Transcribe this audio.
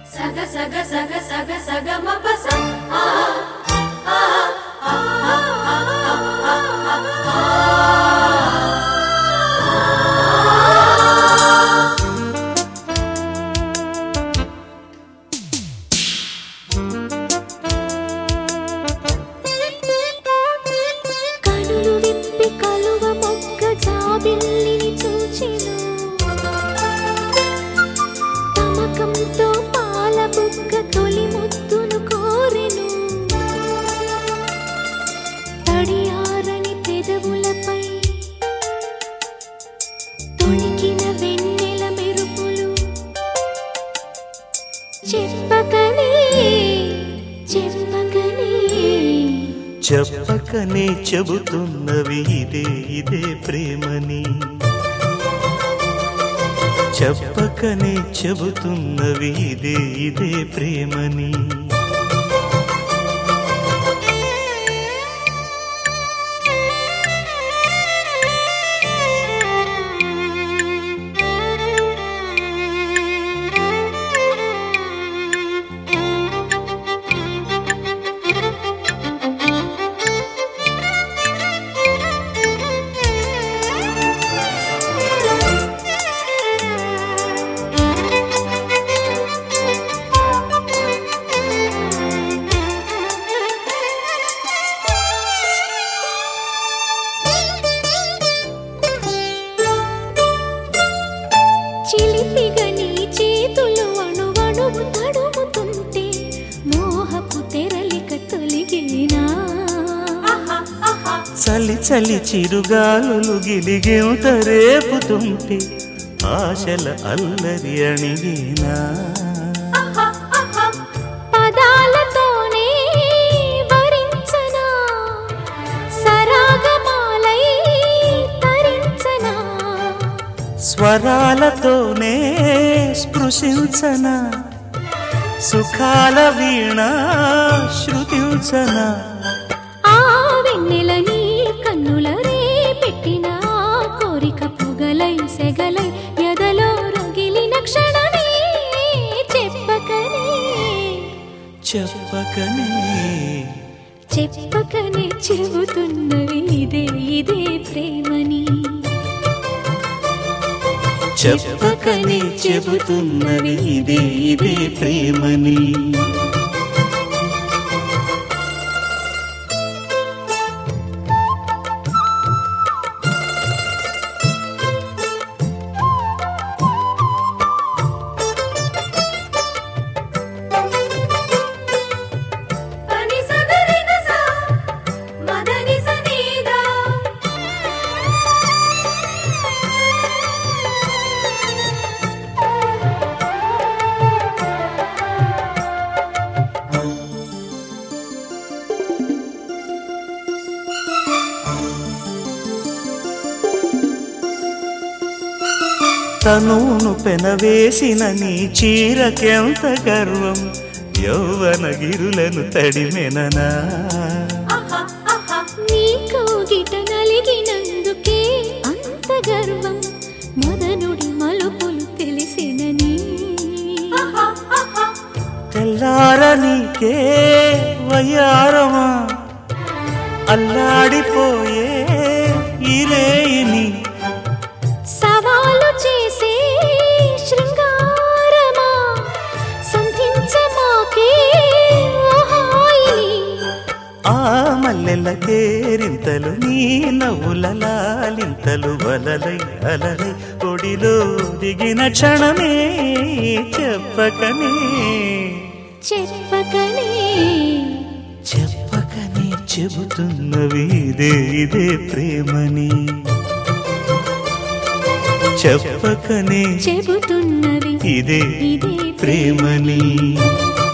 సగ సగ సగ సగ సగ మపస ఆ ఆ ఆ ఆ ఆ కనులు విప్పి కలువ మొక్క జాబిల్లిని చూచెను తమకంతో పాల బుక్క తొలి ముద్దును కోరెను తడియారని పెదవులపై తొణికిన వెన్నెల మెరుపులు చెప్పకనే చెప్పకనే చెప్పకనే చెబుతున్నవి ఇదే ఇదే ప్రేమని చెప్పకనే చెబుతున్నవి ఇదే ఇదే ప్రేమని చిలిపిగా నీ చేతులు అణువణువు తడుముతుంటే మోహపు తెరలిక తొలిగేనా చలి చలి చిరుగాలులు గిలిగేంత రేపుతుంటే ఆశల అల్లరి అణివేనా పదాలతోనే వరించనా సరాగమాలై తరించనా స్వరాలతోనే స్పృశించన సుఖాల వీణ శృతించన ఆ వెన్నెల నీ కన్నుల రే పెట్టిన ఆ కోరిక పొగలై సెగలై ఎదలో రగిలిన క్షణమే చెప్పకనే చెప్పకనే చెప్పకనే చెబుతున్నవి ఇదే ఇదే ప్రేమని చెప్పకనే చెబుతున్నవి ఇదే ఇదే ప్రేమని పని సగరి గస మదని సనీదా తనును పెనవేసిన నీ చీరకెంత గర్వం యౌవన గిరులను తడిమెననా నీ కౌగిట నలిగినందుకే అంత గర్వం మదనుడి మలుపులు తెలిసినని తెల్లార నీకే వయ్యారమా అల్లాడిపోయే ఇరేయిని సవాలు చేసే శృంగారమా సంధించమాకే ఓ హాయిని ఆ మల్లెల కేరింతలు నీ నవ్వుల లాలింతలు వలలై అలలై ఒడిలో దిగిన క్షణమే చెప్పకనే చెప్పకనే చెప్పకనే చెబుతున్నవి ఇదే ఇదే ప్రేమని చెప్పకనే చెబుతున్నవి ఇదే ఇదే ప్రేమని